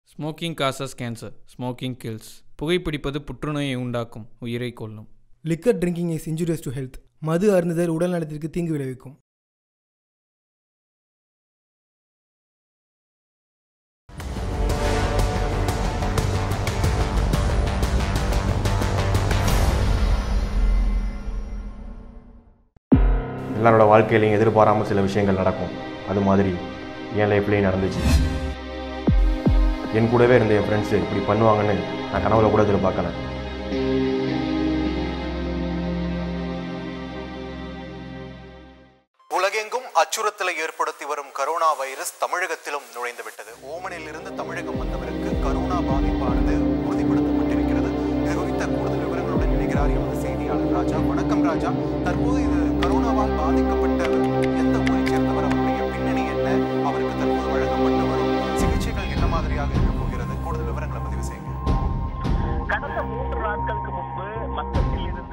Smoking causes cancer smoking kills புகைப்பிடிப்பது புற்றுநோயை உண்டாக்கும் உயிரை கொல்லும் liquor drinking is injurious to health மது அருந்துதல் உடல் நலத்திற்கு தீங்கு விளைவிக்கும் எல்லாரோட வாழ்க்கையிலையும் எதிர்பாராமல் சில விஷயங்கள் நடக்கும் அது மாதிரி என் லைஃப்லேயும் நடந்துச்சு என் கூடவே இருந்த என் ஃப்ரெண்ட்ஸு இப்படி பண்ணுவாங்கன்னு நான் கனவுல கூட எதிர்பார்க்கல உலகெங்கும் அச்சுறுத்தலை ஏற்படுத்தி வரும் கரோனா வைரஸ் தமிழகத்திலும் நுழைந்துவிட்டது ஓமனில் இருந்து தமிழகம் வந்தவருக்கு கரோனா பாதிப்பானது உறுதிப்படுத்தப்பட்டிருக்கிறது இது குறித்த கூடுதல் விவரங்களுடன் இணைகிறார் எமது செய்தியாளர் ராஜா வணக்கம் ராஜா தற்போது இது கரோனாவால் பாதிக்கப்பட்டவர் எந்த ஊரைச் சேர்ந்தவர் அவருடைய பின்னணி என்ன அவருக்கு தற்போது வழங்கப்பட்டு வரும் சிகிச்சைகள் என்ன மாதிரியாக இருக்க போகிறது கூடுதல் விவரங்களை பதிவு செய்யுங்க கடந்த மூன்று நாட்களுக்கு முன்பு மத்தத்தில் இருந்து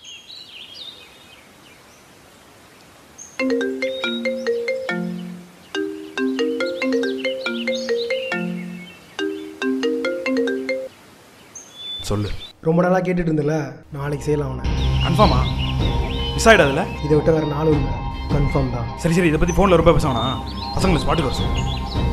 சொல்லு ரொம்ப நாளாக கேட்டுட்டு இருந்தல நாளைக்கு செய்யலாம் அவனை கன்ஃபார்மா மிஸ் ஆகிடாதுல இதை விட்டு வேறு நாளும் இல்லை கன்ஃபார்ம் தான் சரி சரி இதை பற்றி ஃபோனில் ரொம்ப பேச வேணாம் பசங்களை ஸ்பாட்டுக்கு வர சொல்லு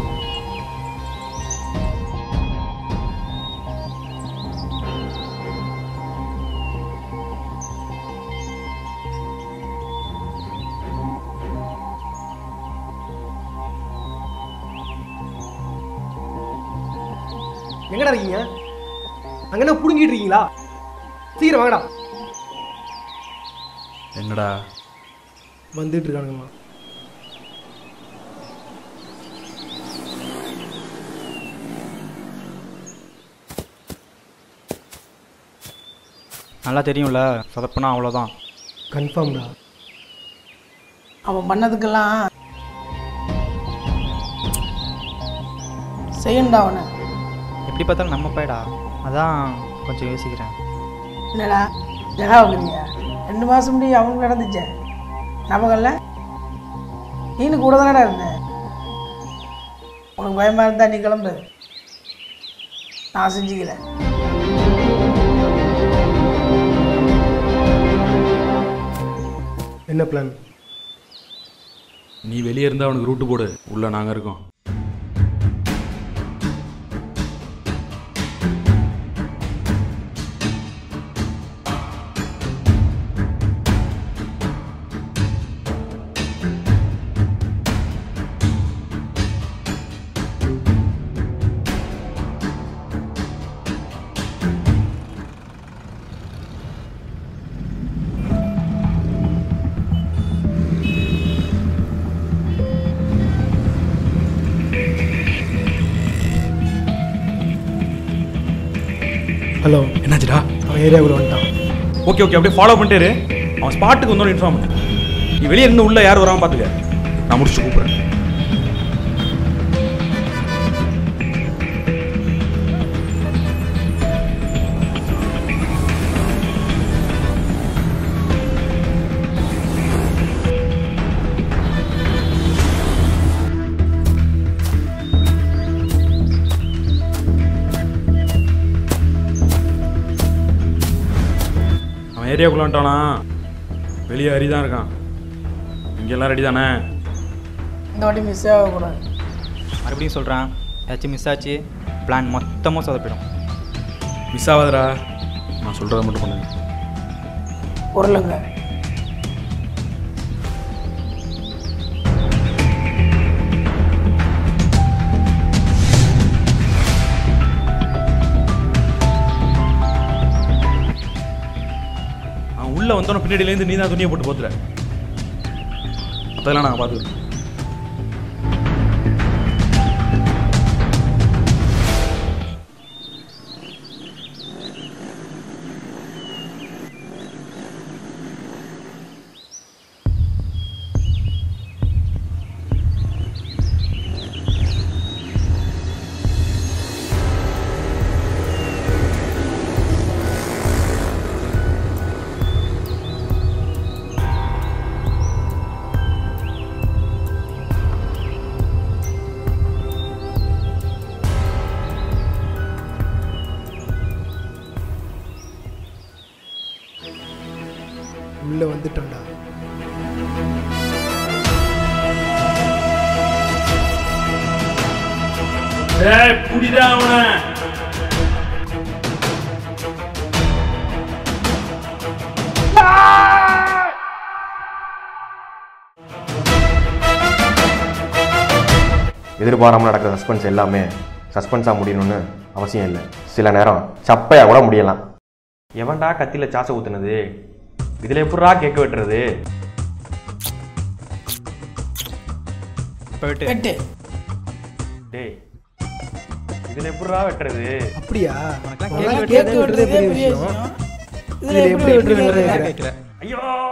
எங்கடா இருக்கீங்க அங்கே என்ன பிடுங்கிட்டு இருக்கீங்களா சீக்கிரம் வாங்கடா என்னடா வந்துட்டு இருக்கானுங்கம்மா நல்லா தெரியும்ல சொதப்புனா அவ்வளோதான் கன்ஃபார்ம்டா அவன் பண்ணதுக்கெல்லாம் செய்யணும்டா அவனை எப்படி பார்த்தாலும் நம்ம பையடா அதான் கொஞ்சம் யோசிக்கிறேன் என்னடா ஜகா வைக்கிறியா ரெண்டு மாதம் முடி அவனுக்கு நடந்துச்சே நமக்கல்ல நீனு கூட தானடா இருந்த உனக்கு பயமாக இருந்தா நீ கிளம்பு நான் செஞ்சுக்கிறேன் என்ன பிளான் நீ வெளியே இருந்தால் அவனுக்கு ரூட்டு போடு உள்ளே நாங்கள் இருக்கோம் ஹலோ என்னாச்சுடா அவன் ஏரியாவுக்குள்ள வந்துட்டான் ஓகே ஓகே அப்படியே ஃபாலோ பண்ணிட்டே இரு. அவன் ஸ்பாட்டுக்கு வந்தோன்னு இன்ஃபார்ம் பண்ணு நீ வெளியே இருந்து உள்ள யார் வராமல் பார்த்துக்க நான் முடிச்சு கூப்பிட்றேன் அவன் ஏரியாக்குள்ள வந்துட்டானா வெளியே ஹரி தான் இருக்கான் இங்கே எல்லாம் ரெடி தானே இந்த வாட்டி மிஸ் ஆகக்கூடாது மறுபடியும் சொல்கிறேன் ஏதாச்சும் மிஸ் ஆச்சு பிளான் மொத்தமாக சொதப்பிடும் மிஸ் ஆகாதடா நான் சொல்கிறத மட்டும் பண்ணுங்க உருளுங்க அவன் உள்ளே வந்தோன்னே பின்னாடியிலேருந்து நீ தான் துணியை போட்டு போத்துற அதெல்லாம் நாங்கள் பார்த்துக்கிறோம் உள்ளே வந்துட்டோம்டா ஏய் புடிடா அவனை எதிர்பாராமல் நடக்கிற சஸ்பென்ஸ் எல்லாமே சஸ்பென்ஸாக முடியணும்னு அவசியம் இல்லை சில நேரம் சப்பையாக கூட முடியலாம் எவன்டா கத்தியில் சாசை ஊத்துனது இதில் எப்படிடா கேட்க வெட்டுறது போயிட்டு வெட்டு டேய் இதில் எப்படிடா வெட்டுறது அப்படியா உனக்கெல்லாம் உனக்கெல்லாம் கேக்கு கேக்கு வெட்டுறதே பெரிய விஷயம் இதில் எப்படி வெட்டுறது வெட்டுறதுன்னு கேட்கல ஐயோ